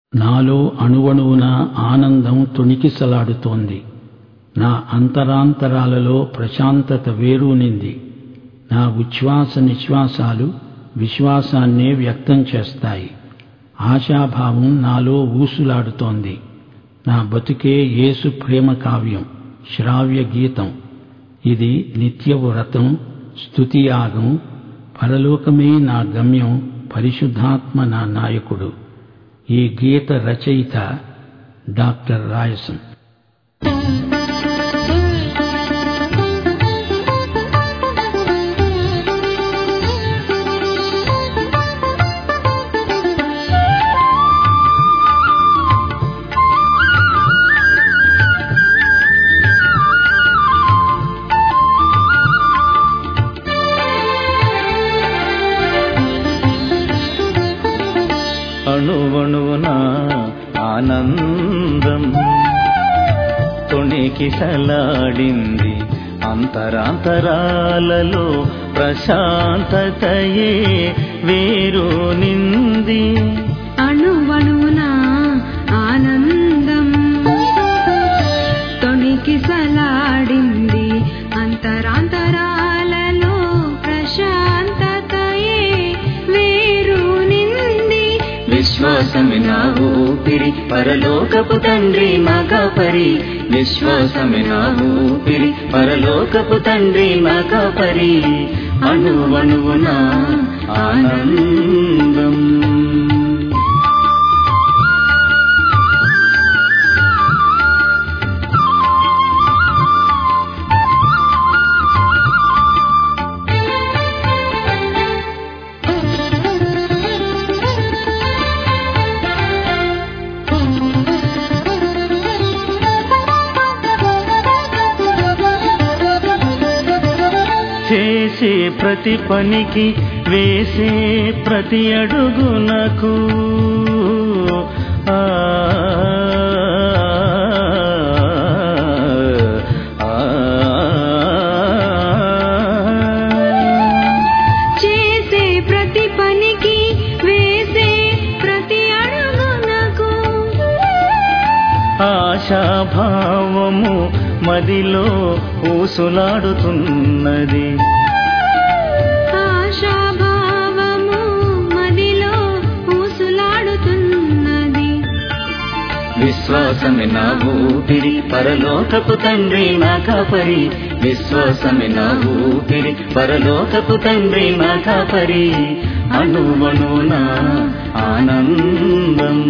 నాలో అణువణువున ఆనందం తొణికిసలాడుతోంది నా అంతరాంతరాలలో ప్రశాంతత వేరూనింది నా ఉచ్ఛ్వాస నిశ్వాసాలు విశ్వాసాన్నే వ్యక్తం చేస్తాయి ఆశాభావం నాలో ఊసులాడుతోంది నా బతుకే యేసు ప్రేమ కావ్యం శ్రావ్య గీతం ఇది నిత్య వ్రతం స్తుతియాగం పరలోకమే నా గమ్యం పరిశుద్ధాత్మ నా నాయకుడు ఈ గీత రచయిత డాక్టర్ రాయసం అణువణువున ఆనందం తొణికిసలాడింది అంతరాంతరాలలో ప్రశాంతతయే వేరు నింది అణువణువున ఆనందం తొణికిసలాడింది అంతరాంతరాలలో ప్రశాంతతయే వేరు నింది విశ్వాసమి నా ఊపిరి పరలోకపు తండ్రి మగపరి విశ్వాసమి నా ఊపిరి పరలోకపు తండ్రి మగపరి అణువణువున ఆనందం చేసే ప్రతి పనికి వేసే ప్రతి అడుగునకు ఆ, ఆ, చేసే ప్రతి పనికి వేసే ప్రతి అడుగునకు ఆశాభావము మదిలో ఊసులాడుతున్నది ఆశాభావము మదిలో ఊసులాడుతున్నది విశ్వాసమి నా ఊపిరి పరలోకపు తండ్రి నా కాపరి విశ్వాసమి నా ఊపిరి పరలోకపు తండ్రి నా కాపరి అణువణున ఆనందం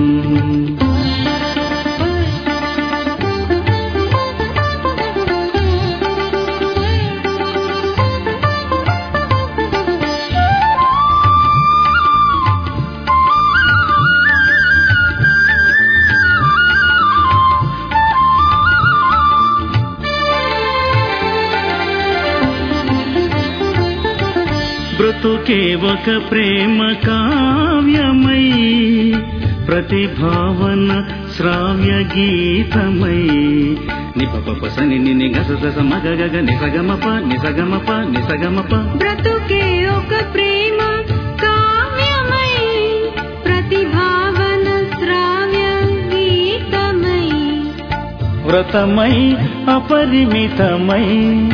బ్రతుకే ఒక ప్రేమ కావ్యమై ప్రతిభావన శ్రావ్య గీతమై నిపప సని ని గస సస మగ గగ నిసగమప నిసగమప నిసగమప బ్రతుకే ఒక ప్రేమ కావ్యమై ప్రతిభావన శ్రావ్య గీతమై వ్రతమై అపరిమితమై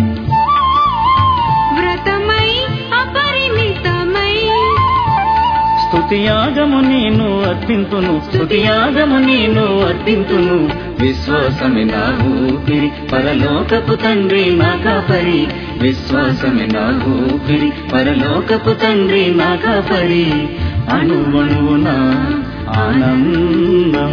వ్రతమై అపరిమితమై స్తుతియాగము నేను అర్పింతును స్తుతియాగము నేను అర్పింతును విశ్వాసమి నా ఊపిరి పరలోకపు తండ్రి నా కాపరి విశ్వాసమి నా ఊపిరి పరలోకపు తండ్రి నా కాపరి అణువణువున ఆనందం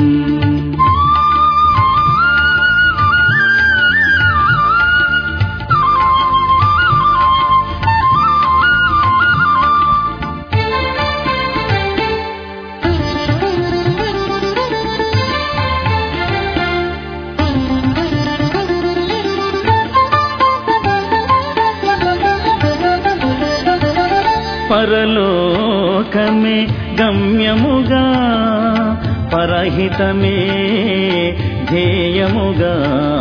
పరలోకమే గమ్యముగా పరహితమే ధ్యేయముగా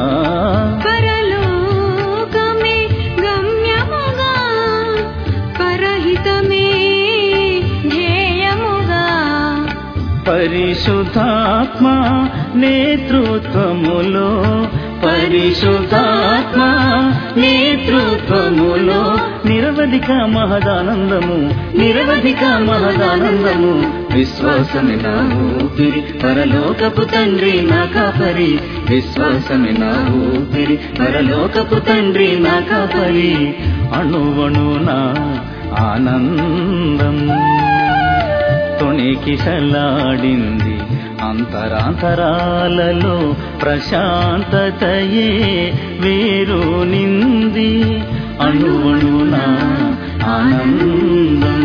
పరలోకమే గమ్యముగా పరహితమే ధ్యేయముగా పరిశుద్ధాత్మ నేతృత్వములో పరిశుద్ధాత్మ నేతృత్వములో నిరవధిక మహదానందము నిరవధిక మహదానందము విశ్వాసమే నా ఊపిరి పరలోకపు తండ్రి నా కాపరి విశ్వాసమే నా ఊపిరి పరలోకపు తండ్రి నా కాపరి అణువణు నా ఆనందం తొణికిసలాడింది అంతరాంతరాలలో ప్రశాంతతయే వేరు నింది అణువణున ఆనందం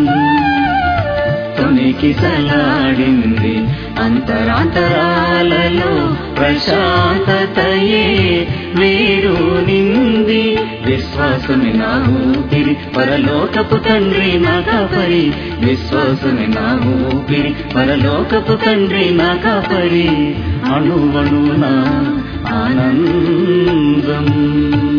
తొణికిసలాడింది అంతరాంతరాలలో ప్రశాంతతయే వేరు నింది విశ్వాసమే నా ఊపిరి పరలోకపు తండ్రి నా కాపరి విశ్వాసమే నా ఊపిరి పరలోకపు తండ్రి నా కాపరి అణువణున ఆనందం